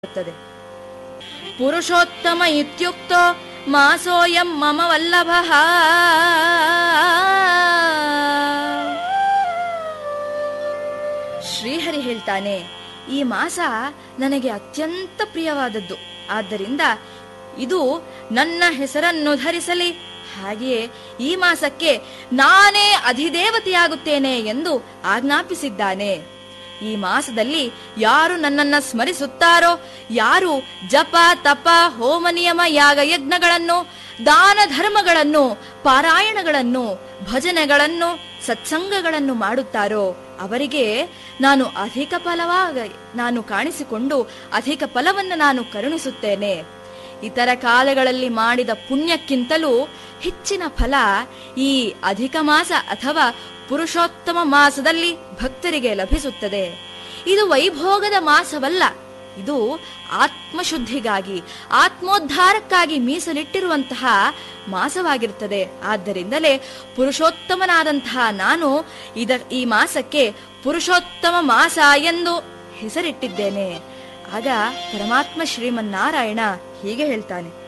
ಬರುತ್ತದೆ ಪುರುಷೋತ್ತಮ ಇತ್ಯುಕ್ತೋ ಮಾಸೋಯಂ ಮಮ ವಲ್ಲಭ ಶ್ರೀಹರಿ ಹೇಳ್ತಾನೆ ಈ ಮಾಸ ನನಗೆ ಅತ್ಯಂತ ಪ್ರಿಯವಾದದ್ದು ಆದ್ದರಿಂದ ಇದು ನನ್ನ ಹೆಸರನ್ನು ಧರಿಸಲಿ ಹಾಗೆಯೇ ಈ ಮಾಸಕ್ಕೆ ನಾನೇ ಅಧಿದೇವತೆಯಾಗುತ್ತೇನೆ ಎಂದು ಆಜ್ಞಾಪಿಸಿದ್ದಾನೆ ಈ ಮಾಸದಲ್ಲಿ ಯಾರು ನನ್ನನ್ನ ಸ್ಮರಿಸುತ್ತಾರೋ ಯಾರು ಜಪ ತಪ ಹೋಮ ನಿಯಮ ಯಾಗ ಯಜ್ಞಗಳನ್ನು ದಾನ ಧರ್ಮಗಳನ್ನು ಪಾರಾಯಣಗಳನ್ನು ಭಜನೆಗಳನ್ನು ಸತ್ಸಂಗಗಳನ್ನು ಮಾಡುತ್ತಾರೋ ಅವರಿಗೆ ನಾನು ಅಧಿಕ ಫಲವಾಗ ನಾನು ಕಾಣಿಸಿಕೊಂಡು ಅಧಿಕ ಫಲವನ್ನು ನಾನು ಕರುಣಿಸುತ್ತೇನೆ ಇತರ ಕಾಲಗಳಲ್ಲಿ ಮಾಡಿದ ಪುಣ್ಯಕ್ಕಿಂತಲೂ ಹೆಚ್ಚಿನ ಫಲ ಈ ಅಧಿಕ ಮಾಸ ಅಥವಾ ಪುರುಷೋತ್ತಮ ಮಾಸದಲ್ಲಿ ಭಕ್ತರಿಗೆ ಲಭಿಸುತ್ತದೆ ಇದು ವೈಭೋಗದ ಮಾಸವಲ್ಲ ಇದು ಆತ್ಮಶುದ್ಧಿಗಾಗಿ ಆತ್ಮೋದ್ಧಾರಕ್ಕಾಗಿ ಮೀಸಲಿಟ್ಟಿರುವಂತಹ ಮಾಸವಾಗಿರುತ್ತದೆ ಆದ್ದರಿಂದಲೇ ಪುರುಷೋತ್ತಮನಾದಂತಹ ನಾನು ಇದ ಈ ಮಾಸಕ್ಕೆ ಪುರುಷೋತ್ತಮ ಮಾಸ ಎಂದು ಹೆಸರಿಟ್ಟಿದ್ದೇನೆ ಆಗ ಪರಮಾತ್ಮ ಶ್ರೀಮನ್ನಾರಾಯಣ ಹೀಗೆ ಹೇಳ್ತಾನೆ